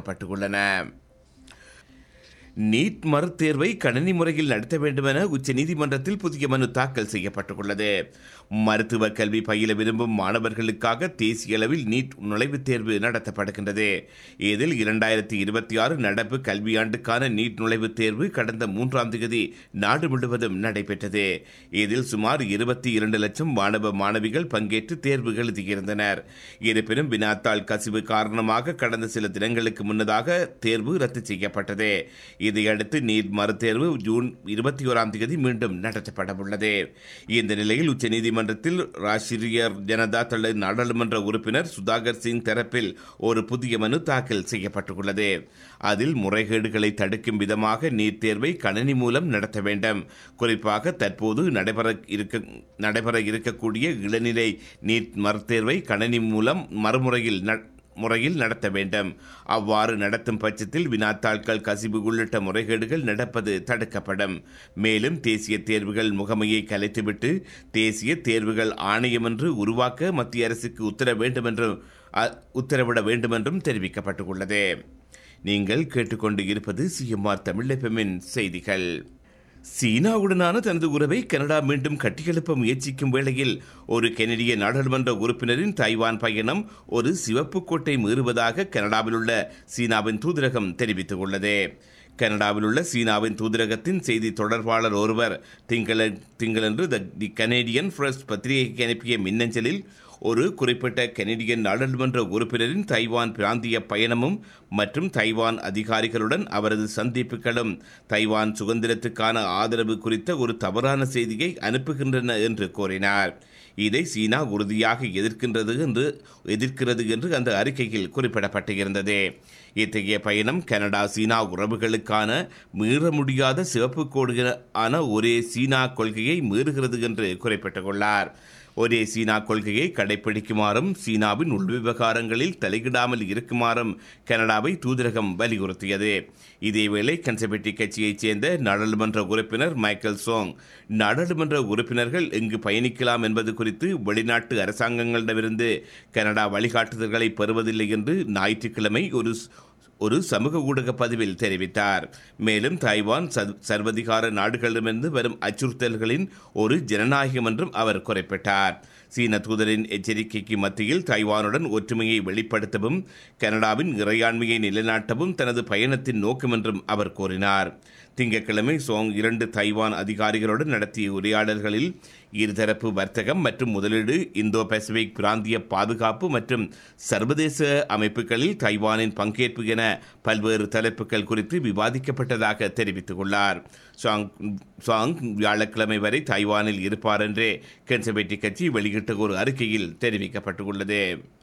தெரிவிக்கப்பட்டுள்ளன NEET மறுதேர்வை கணினி முறையில் நடத்த வேண்டுமென உச்சநீதிமன்றத்தில் புதிய மனு தாக்கல் செய்யப்பட்டுள்ளது மருத்துவ கல்வி பயில விரும்பும் மாணவர்களுக்காக தேசிய அளவில் நீட் நுழைவுத் தேர்வு நடத்தப்படுகின்றது இதில் இரண்டாயிரத்தி இருபத்தி ஆறு நடப்பு கல்வியாண்டுக்கான நீட் நுழைவுத் தேர்வு கடந்த மூன்றாம் தேதி நாடு முழுவதும் நடைபெற்றது இதில் சுமார் இருபத்தி இரண்டு லட்சம் மாணவ மாணவிகள் பங்கேற்று தேர்வு எழுதியிருந்தனர் இருப்பினும் வினாத்தாள் கசிவு காரணமாக கடந்த சில தினங்களுக்கு முன்னதாக தேர்வு ரத்து செய்யப்பட்டது இதையடுத்து நீட் மறுதேர்வு ஜூன் இருபத்தி ஓராம் தேதி மீண்டும் நடத்தப்பட உள்ளது இந்த நிலையில் உச்சநீதிமன்றத்தில் ராஷ்டிரிய ஜனதா தள நாடாளுமன்ற உறுப்பினர் சுதாகர் சிங் தரப்பில் ஒரு புதிய மனு தாக்கல் செய்யப்பட்டுள்ளது அதில் முறைகேடுகளை தடுக்கும் விதமாக நீட் தேர்வை கணினி மூலம் நடத்த வேண்டும் குறிப்பாக தற்போது நடைபெற இருக்க நடைபெற இருக்கக்கூடிய இளநிலை நீட் மறுதேர்வை கணினி மூலம் மறுமுறையில் ந- முறையில் நடத்த வேண்டும் அவ்வாறு நடத்தும் பட்சத்தில் வினாத்தாள்கள் கசிவு உள்ளிட்ட முறைகேடுகள் நடப்பது தடுக்கப்படும் மேலும் தேசிய தேர்வுகள் முகமையை கலைத்துவிட்டு தேசிய தேர்வுகள் ஆணையம் என்று உருவாக்க மத்திய அரசுக்கு உத்தர வேண்டும் என்று அ- உத்தரவிட வேண்டும் என்றும் தெரிவிக்கப்பட்டுள்ளது நீங்கள் கேட்டுக்கொண்டு இருப்பது சிஎம்ஆர் தமிழப்பமின் செய்திகள் சீனாவுடனான தனது உறவை கனடா மீண்டும் கட்டியெழுப்ப முயற்சிக்கும் வேளையில் ஒரு கெனடிய நாடாளுமன்ற உறுப்பினரின் தைவான் பயணம் ஒரு சிவப்பு கோட்டை மீறுவதாக கனடாவில் உள்ள சீனாவின் தூதரகம் தெரிவித்துள்ளது கனடாவில் உள்ள சீனாவின் தூதரகத்தின் செய்தி தொடர்பாளர் ஒருவர் திங்கள திங்களன்று த தி கனேடியன் ஃப்ரெஸ் பத்திரிகைக்கு அனுப்பிய மின்னஞ்சலில் ஒரு குறிப்பிட்ட கெனடியன் நாடாளுமன்ற உறுப்பினரின் தைவான் பிராந்திய பயணமும் மற்றும் தைவான் அதிகாரிகளுடன் அவரது சந்திப்புகளும் தைவான் சுதந்திரத்துக்கான ஆதரவு குறித்த ஒரு தவறான செய்தியை அனுப்புகின்றன என்று கூறினார் இதை சீனா உறுதியாக எதிர்க்கின்றது என்று எதிர்க்கிறது என்று அந்த அறிக்கையில் குறிப்பிடப்பட்டிருந்தது இத்தகைய பயணம் கனடா சீனா உறவுகளுக்கான மீற முடியாத சிவப்பு கோடுகளான ஒரே சீனா கொள்கையை மீறுகிறது என்று குறிப்பிட்டுள்ளார் ஒரே சீனா கொள்கையை கடைபிடிக்குமாறும் சீனாவின் உள்விவகாரங்களில் தலையிடாமல் இருக்குமாறும் கனடாவை தூதரகம் வலியுறுத்தியது இதேவேளை கன்சர்வேட்டிவ் கட்சியைச் சேர்ந்த நாடாளுமன்ற உறுப்பினர் மைக்கேல் சோங் நாடாளுமன்ற உறுப்பினர்கள் எங்கு பயணிக்கலாம் என்பது குறித்து வெளிநாட்டு அரசாங்கங்களிடமிருந்து கனடா வழிகாட்டுதல்களை பெறுவதில்லை என்று ஞாயிற்றுக்கிழமை ஒரு ஒரு சமூக ஊடக பதிவில் தெரிவித்தார் மேலும் தாய்வான் சர்- சர்வதிகார நாடுகளிடமிருந்து வரும் அச்சுறுத்தல்களின் ஒரு ஜனநாயகம் என்றும் அவர் குறிப்பிட்டார் சீன தூதரின் எச்சரிக்கைக்கு மத்தியில் தைவானுடன் ஒற்றுமையை வெளிப்படுத்தவும் கனடாவின் இறையாண்மையை நிலைநாட்டவும் தனது பயணத்தின் நோக்கம் என்றும் அவர் கூறினார் திங்கட்கிழமை சோங் இரண்டு தைவான் அதிகாரிகளுடன் நடத்திய உரையாடல்களில் இருதரப்பு வர்த்தகம் மற்றும் முதலீடு இந்தோ பசிபிக் பிராந்திய பாதுகாப்பு மற்றும் சர்வதேச அமைப்புகளில் தைவானின் பங்கேற்பு என பல்வேறு தலைப்புகள் குறித்து விவாதிக்கப்பட்டதாக தெரிவித்துள்ளார் சாங் சாங் வியாழக்கிழமை வரை தைவானில் இருப்பார் என்றே கன்சர்வேட்டிவ் கட்சி வெளியிட்ட ஒரு அறிக்கையில் தெரிவிக்கப்பட்டுள்ளது